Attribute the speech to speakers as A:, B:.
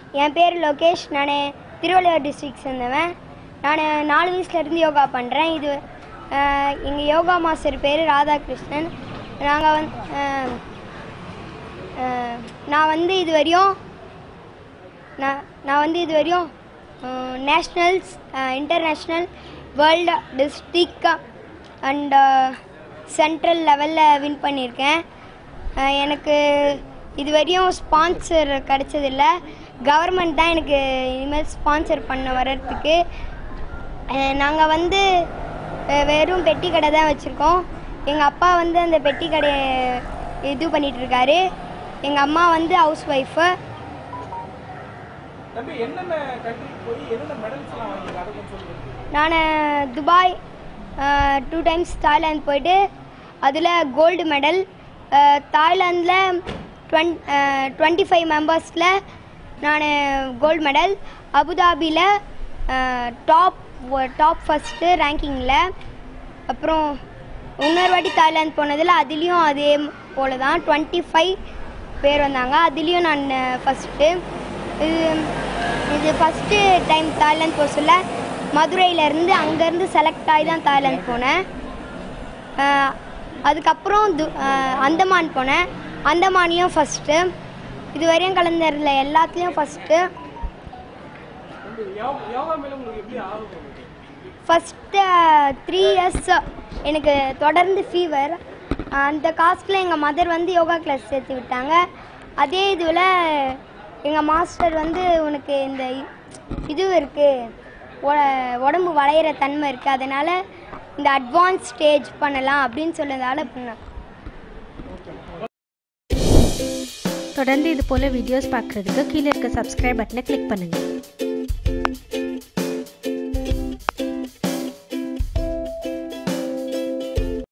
A: என் பேர் லோகேஷ் நான் திருவள்ளுவர் டிஸ்ட்ரிக்ட் சேர்ந்தவன் நான் நாலு வயசுலேருந்து யோகா பண்ணுறேன் இது எங்கள் யோகா மாஸ்டர் பேர் ராதாகிருஷ்ணன் நாங்கள் வந்து நான் வந்து இது வரையும் நான் நான் வந்து இது வரையும் nationals international world district and central லெவலில் வின் பண்ணியிருக்கேன் அஹ் எனக்கு இது வரையும் ஸ்பான்சர் கிடைச்சதில்ல கவர்மெண்ட் தான் எனக்கு இனிமேல் ஸ்பான்சர் பண்ண வர்றதுக்கு நாங்கள் வந்து அஹ் வெறும் பெட்டி கடை தான் வச்சுருக்கோம் எங்கள் அப்பா வந்து அந்த பெட்டி கடையை இது பண்ணிட்டு இருக்காரு எங்கள் அம்மா வந்து ஹவுஸ் ஒய்ஃபு
B: தம்பி என்னென்ன கண்ட்ரிக்கு போய் என்னென்ன மெடல்ஸ் எல்லாம் வாங்கியிருக்க அதை கொஞ்சம் சொல்லுங்க
A: நான் துபாய் டூ டைம்ஸ் தாய்லாந்து போயிட்டு அதில் கோல்டு மெடல் தாய்லாந்தில் டுவென் டுவெண்ட்டி ஃபைவ் மெம்பர்ஸில் நான் கோல்டு மெடல் அபுதாபியில் டாப் டாப் ஃபஸ்ட்டு ரேங்கிங்கில் அப்புறம் இன்னொரு வாட்டி தாய்லாந்து போனதில் அதுலேயும் அதே போல தான் டுவெண்ட்டி ஃபைவ் பேர் வந்தாங்க அதுலேயும் நான் ஃபஸ்ட்டு இது இது ஃபஸ்ட்டு டைம் தாய்லாந்து போக சொல்ல மதுரையிலேருந்து அங்கேருந்து செலக்ட் ஆகி தான் தாய்லாந்து போனேன் அஹ் அதுக்கப்புறம் து அஹ் அந்தமான் போனேன் அந்தமான்லேயும் ஃபஸ்ட்டு இதுவரையும் கலந்தரில் எல்லாத்துலேயும் ஃபஸ்ட்டு
B: தம்பி யோகா யோகா மேல உங்களுக்கு எப்படி ஆர்வம் வந்துச்சு
A: ஃபஸ்ட்டு த்ரீ இயர்ஸ் எனக்கு தொடர்ந்து ஃபீவர் அந்த காஸ்ட்டில் எங்கள் மதர் வந்து யோகா கிளாஸ் சேர்த்து விட்டாங்க அதே இதுவில் எங்கள் மாஸ்டர் வந்து உனக்கு இந்த இ- இது இருக்குது உடம்பு வளையிற தன்மை இருக்குது அதனால் இந்த அட்வான்ஸ் ஸ்டேஜ் பண்ணலாம் அப்படின்னு சொன்னதால பண்ணேன்
C: தொடர்ந்து இது போல் வீடியோஸ் பார்க்குறதுக்கு கீழே இருக்க சப்ஸ்கிரைப் பட்டனை கிளிக் பண்ணுங்கள்